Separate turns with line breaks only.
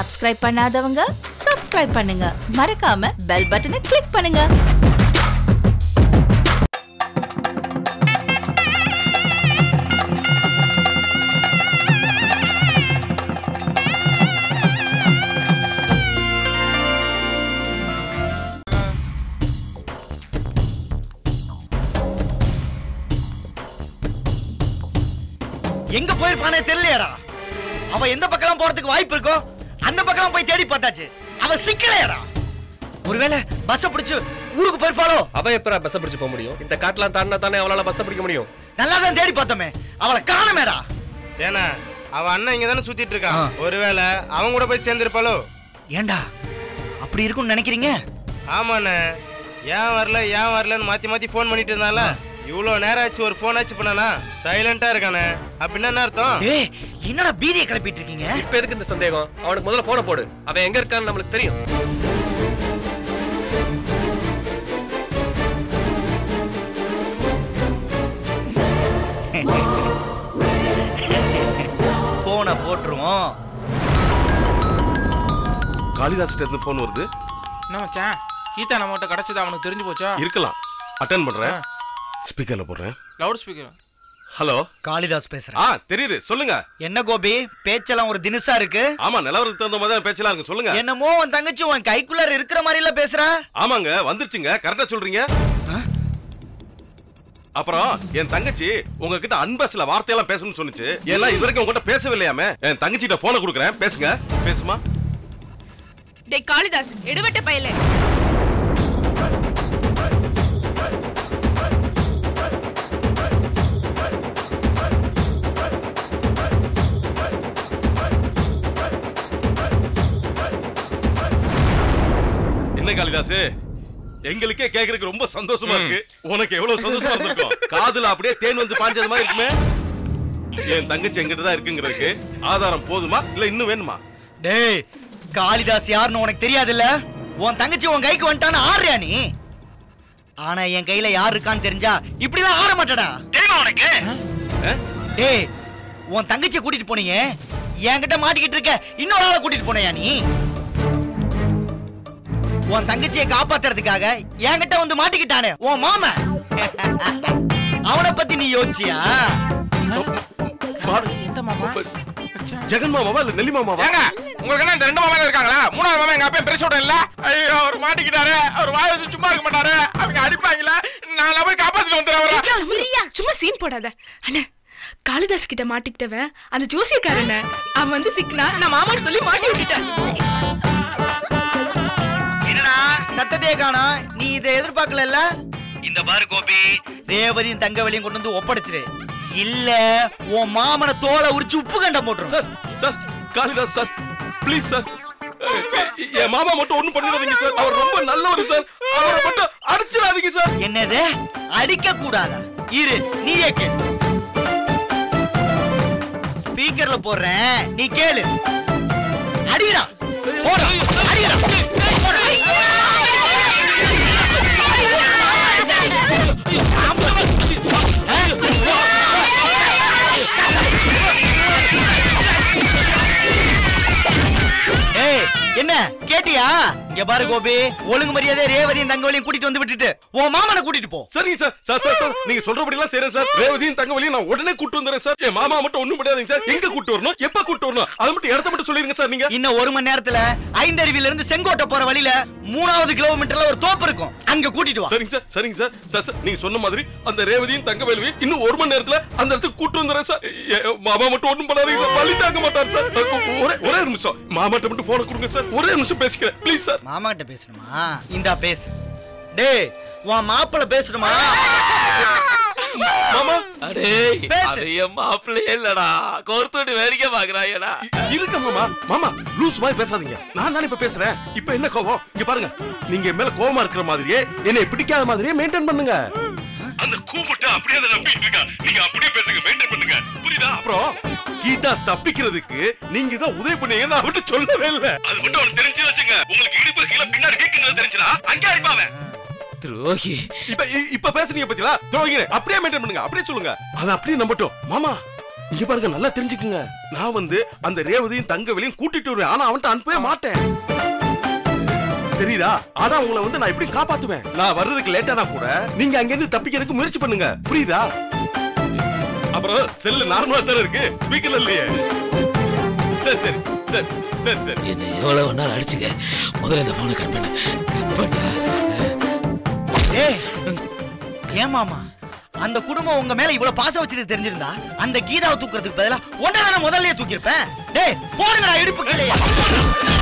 Subscribe பண்ணாதவங்க subscribe பண்ணுங்க மறக்காம பெல் பட்டனை கிளிக் பண்ணுங்க
எங்க போயிருப்பானே தெரியலையாடா அவ எந்த பக்கம் போறதுக்கு வாய்ப்பு இருக்கோ அந்த பக்கம் போய் தேடி பார்த்தாச்சு அவ சிக்கலையாடா ஒருவேளை பஸ்ஸ பிடிச்சு ஊருக்கு போயிருப்பாளோ
அவ எப்பரா பஸ் பிடிச்சு போக முடியும் இந்த காட்டெல்லாம் தாண்டினா தானே அவளால பஸ் பிடிக்க முடியும்
நல்லா தான் தேடி பார்த்தோமே அவளை காணமேடா
ஏன்னா அவ அண்ணன் இங்க தானே சுத்திட்டு
ஆ.
இருக்கான் ஒருவேளை அவன் கூட போய் சேர்ந்திருப்பாளோ
ஏண்டா அப்படி இருக்கும்னு நினைக்கிறீங்க
ஆமாண்ணே ஏன் வரல ஏன் வரலன்னு மாத்தி மாத்தி ஃபோன் பண்ணிட்டு இருந்தால இவ்வளோ நேரம் ஆச்சு ஒரு ஃபோன் ஆச்சு பண்ணானா சைலண்டா இருக்கானே அப்படின்னா என்ன அர்த்தம்
ஏய் என்னடா பீதியை கிளப்பிட்டு இருக்கீங்க
இப்ப எதுக்கு இந்த சந்தேகம் அவனுக்கு முதல்ல போன போடு அவன் எங்க இருக்கான்னு நம்மளுக்கு தெரியும்
போனை போட்டுருவோம்
காளிதாஸ்கிட்ட இருந்து ஃபோன் வருது
என்ன மச்சான் கீதா நம்மகிட்ட கிடைச்சது அவனுக்கு தெரிஞ்சு போச்சா
இருக்கலாம் அட்டன் பண்றேன் ஸ்பீக்கர்ல போடுறேன்
லவுட் ஸ்பீக்கர்
ஹலோ
காளிதாஸ் பேசுறேன்
ஆ தெரியுது சொல்லுங்க
என்ன கோபி பேச்செல்லாம் ஒரு தினுசா இருக்கு
ஆமா நிலவரத்துக்கு தகுந்த மாதிரி தான் பேச்செல்லாம் இருக்கு சொல்லுங்க
என்னமோ உன் தங்கச்சி உன் கைக்குள்ளார இருக்கிற மாதிரி எல்லாம் பேசுறா
ஆமாங்க வந்துருச்சுங்க கரெக்டா சொல்றீங்க அப்புறம் என் தங்கச்சி உங்ககிட்ட அன்பா சில வார்த்தையெல்லாம் பேசணும்னு சொன்னுச்சு ஏன்னா இது வரைக்கும் உங்ககிட்ட பேசவில்லையாமே என் தங்கச்சிட்ட போனை கொடுக்குறேன் பேசுங்க பேசுமா
டேய் காளிதாஸ் எடுவட்ட பயல
என்ன காளிதாசு எங்களுக்கே கேக்குறதுக்கு ரொம்ப சந்தோஷமா இருக்கு உனக்கு எவ்வளவு சந்தோஷமா இருந்திருக்கும் காதுல அப்படியே தேன் வந்து பாஞ்சது மாதிரி இருக்குமே என் தங்கச்சி எங்கிட்ட தான் இருக்குங்கிறதுக்கு ஆதாரம் போதுமா இல்ல இன்னும் வேணுமா
டேய் காளிதாஸ் யாருன்னு உனக்கு தெரியாதுல்ல உன் தங்கச்சி உன் கைக்கு வந்துட்டான்னு ஆடுறியா நீ ஆனா என் கையில யார் இருக்கான்னு தெரிஞ்சா இப்படிலாம் ஆட மாட்டடா தெரியுமா உனக்கு
ஆ?
டேய் உன் தங்கச்சியை கூட்டிட்டு போனீங்க என்கிட்ட மாட்டிக்கிட்டு இருக்க இன்னொரு ஆளை கூட்டிட்டு போனையா நீ உன் தங்கச்சியை காப்பாத்துறதுக்காக என்கிட்ட வந்து மாட்டிக்கிட்டானே உன் மாமன் அவனை பத்தி நீ யோசிச்சியா
எந்த மாமா
ஜெகன் மாமாவா இல்ல நெல்லி மாமாவா
ஏங்க உங்களுக்கு என்ன இந்த ரெண்டு மாமா இருக்காங்களா மூணாவது மாமா எங்க அப்பா பெருசோட இல்ல ஐயோ அவர் மாட்டிக்கிட்டாரு அவர் வாய் வச்சு சும்மா இருக்க மாட்டாரு அவங்க அடிப்பாங்களா நான் போய் காப்பாத்திட்டு வந்துடுறேன்
சும்மா சீன் போடாத அண்ணே காளிதாஸ் கிட்ட மாட்டிக்கிட்டவன் அந்த ஜோசியக்காரன அவன் வந்து சிக்கனா நான் மாமான்னு சொல்லி மாட்டி விட்டுட்டேன்
என்னடா சத்தத்தையே காணா நீ இதை எதிர்பார்க்கல இந்த பாரு கோபி ரேவதியும் தங்கவலியும் கொண்டு வந்து ஒப்படைச்சிரு இல்ல உன் மாமனை தோலை உரிச்சு உப்பு கண்டம் போட்டுரும்
sir sir Kalidas sir please sir என் மாமா மட்டும் ஒண்ணும் பண்ணிடாதீங்க சார் அவர் ரொம்ப நல்லவர் சார் அவரை மட்டும் அடிச்சிடாதீங்க சார்
என்னது அடிக்க கூடாதா இரு நீயே கேளு ஸ்பீக்கர்ல போடுறேன் நீ கேளு அடிடா போடா அடிடா போடா. ஏய் என்ன கேட்டியா இங்க பாரு கோபி ஒழுங்கு மரியாதை ரேவதியும் தங்கவலியும் கூட்டிட்டு வந்து விட்டுட்டு உன் மாமனை கூட்டிட்டு போ
சரிங்க சார் சார் சார் சார் நீங்க சொல்றபடி எல்லாம் செய்யறேன் சார் ரேவதியும் தங்கவலியும் நான் உடனே கூட்டு வந்துறேன் சார் என் மாமா மட்டும் ஒண்ணும் முடியாதுங்க சார் எங்க கூட்டு வரணும் எப்ப கூட்டு வரணும் அது மட்டும் இடத்த மட்டும் சொல்லிருங்க சார் நீங்க
இன்னும் ஒரு மணி நேரத்துல ஐந்தருவில இருந்து செங்கோட்டை போற வழியில மூணாவது கிலோமீட்டர்ல ஒரு தோப்பு இருக்கும் அங்க கூட்டிட்டு வா
சரிங்க சார் சரிங்க சார் சார் சார் நீங்க சொன்ன மாதிரி அந்த ரேவதியும் தங்கவேலுவையும் இன்னும் ஒரு மணி நேரத்துல அந்த இடத்துக்கு கூட்டு வந்துறேன் சார் எ- மாமா மட்டும் ஒண்ணும் பண்ணாதீங்க சார் வழி தாங்க மாட்டார் சார் ஒரே ஒரே நிமிஷம் மாமாட்ட மட்டும் போன கொடுங்க சார் ஒரே நிமிஷம் பேசிக்கிறேன் ப்ளீஸ் சார்
மாமா கிட்ட பேசணுமா இந்தா பேசு டேய் உன் மாப்பிள்ள பேசணுமா
மாமா
அடேய்
பேசு.
அது என் மாப்பிள்ளையே இல்லடா கோர்த்துட்டு வேடிக்கை பாக்குறாயடா
இருக்க மாமா மாமா லூஸ் மாதிரி பேசாதீங்க நான் தானே இப்ப பேசுறேன் இப்ப என்ன கோவம் இங்க பாருங்க நீங்க என் மேல கோவமா இருக்கிற மாதிரியே என்னை பிடிக்காத மாதிரியே மெயின்டைன் பண்ணுங்க அந்த கூப்பிட்டு அப்படியே அதை நம்பிட்டு இருக்கா நீங்க அப்படியே பேசுங்க மெயின்டைன் பண்ணுங்க புரியுதா அப்புறம் கீதா தப்பிக்கிறதுக்கு நீங்க தான் உதவி பண்ணீங்க நான் அவட்ட சொல்லவே இல்ல அது மட்டும் அவனுக்கு தெரிஞ்சு வச்சுங்க உங்களுக்கு இடுப்பு கீழே பின்னாடி கேக்குறது தெரிஞ்சுனா அங்கே அடிப்பாவே
துரோகி
இப்ப இ- இப்ப பேசுறீங்க பத்தியா துரோகிங்க அப்படியே மெயின்டைன் பண்ணுங்க அப்படியே சொல்லுங்க அதை அப்படியே நம்பட்டும் மாமா இங்க பாருங்க நல்லா தெரிஞ்சுக்குங்க நான் வந்து அந்த ரேவதியும் தங்கவலையும் கூட்டிட்டு வருவேன் ஆனா அவன்கிட்ட அனுப்பவே மாட்டேன் தெரியுதா ஆனா உங்களை வந்து நான் எப்படி காப்பாத்துவேன் நான் வர்றதுக்கு லேட்டானா கூட நீங்க அங்க இருந்து தப்பிக்கிறதுக்கு முயற்சி பண்ணுங்க புரியுதா அப்புறம் செல்லு நார்மலா தானே இருக்கு ஸ்பீக்கர்ல இல்லையே சரி சரி சரி சரி சரி
என்ன எவ்வளவு ஒன்னா அடிச்சுக்க முதல்ல இந்த போனை கட் பண்ணு கட் பண்ணா
ஏய் ஏன் மாமா அந்த குடும்பம் உங்க மேல இவ்வளவு பாசம் வச்சிட்டு தெரிஞ்சிருந்தா அந்த கீதாவை தூக்குறதுக்கு பதிலா ஒன்னா நான் முதல்லயே தூக்கியிருப்பேன் டேய் போடுங்கடா இடுப்பு கீழே